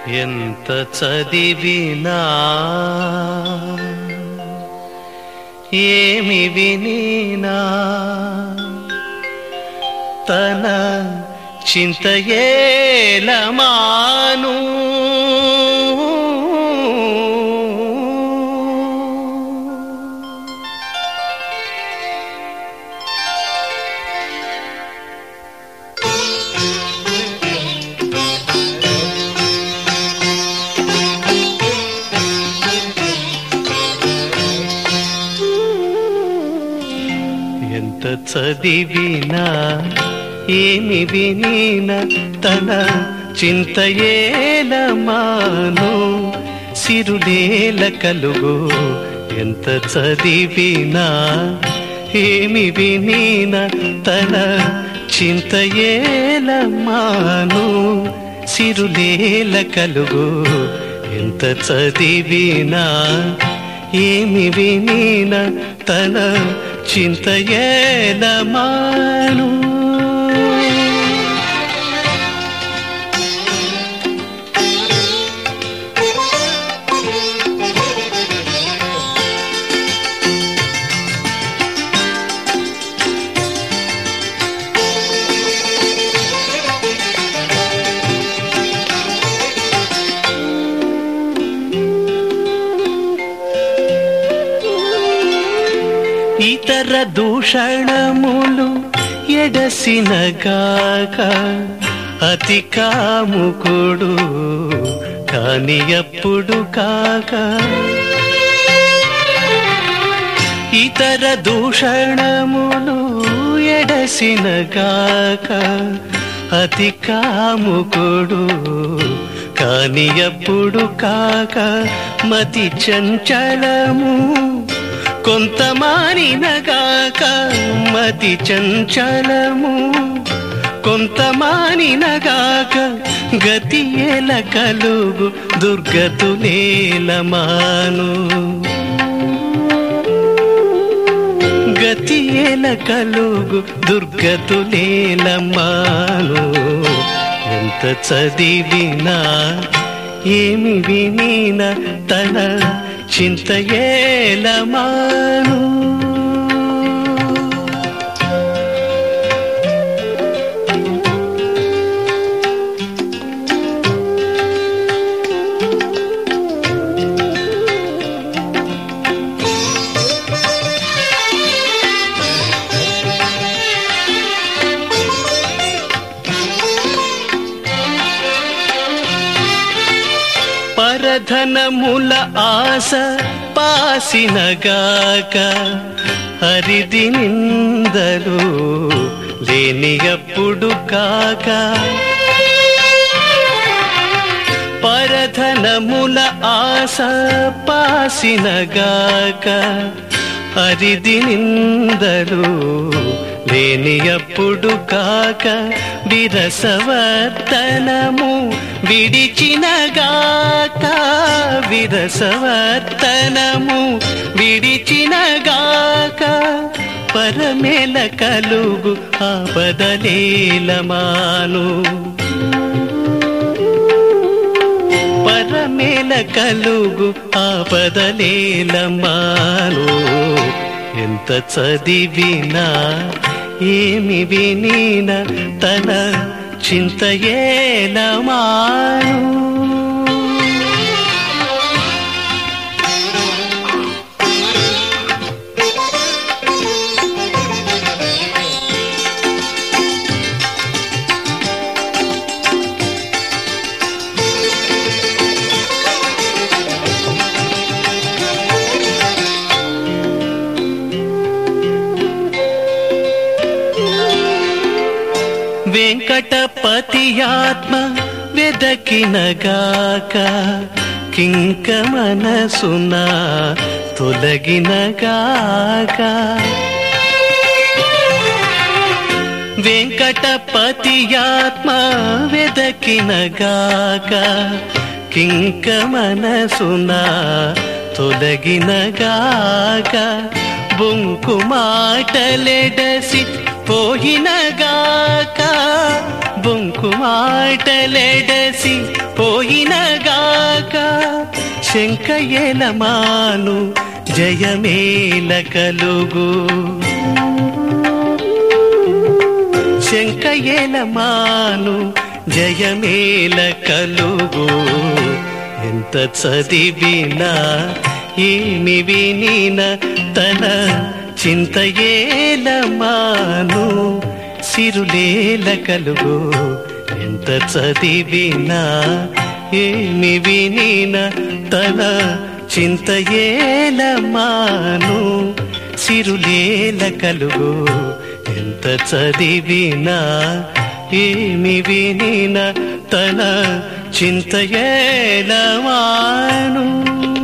ఎంత చదివినా ఏమి వినినా తన చింతయేలమాను ఎంత చదివినా ఏమి వినిన తన చింతయేలమాను సిరులేల కలుగు ఎంత చదివినా ఏమి వినిన తన చింతయేలమాను సిరులేల కలుగు ఎంత చదివినా ఏమి వినిన తన చింతయేలమాను ఇతర దూషణములు ఎడసినగాక అతి కాముకుడు కాని ఎప్పుడు కాక ఇతర దూషణములు ఎడసినగాక అతి కాముకుడు కాని ఎప్పుడు కాక మతి చంచలము కొంత మానినగాక మతి చంచలము కొంత మానినగాక గతి ఎల కలుగు దుర్గతులేలమాను గతి ఎల కలుగు దుర్గతులేలమాను ఎంత చదివినా ఏమి వినిన తన చింతయేలమాను పరధనముల ఆశ పాసినగాక హరిది నిందలు లేని అప్పుడు కాక పరధనముల ఆశ పాసినగాక హరిది నిందలు లేని అప్పుడు కాక విరసవర్తనము విడిచినగాక విరసవర్తనము విడిచినగాక పరమేల కలుగు ఆపదలేలమాను పరమేల కలుగు ఆపదలేలమాను ఎంత చదివినా ఏమి వినిన తన చింతయేలమాను వెంకటపతి ఆత్మ వెదకినగాక కింక మనసున తొలగినగాక వెంకటపతి ఆత్మ వెదకినగాక కింక మనసున తొలగినగాక బొంకు మాటలెడసి పోయినగాక బొంకు మాటలెడసి పోయినగాక శంకయలమాను జయమేల కలుగు శంకయలమాను జయమేల కలుగు ఎంత చదివినా ఏమి వినిన తన చింతయేలమాను సిరులేల కలుగు ఎంత చదివినా ఏమి వినిన తన చింతయేలమాను సిరులేల కలుగు ఎంత చదివినా ఏమి వినిన తన చింతయేలమాను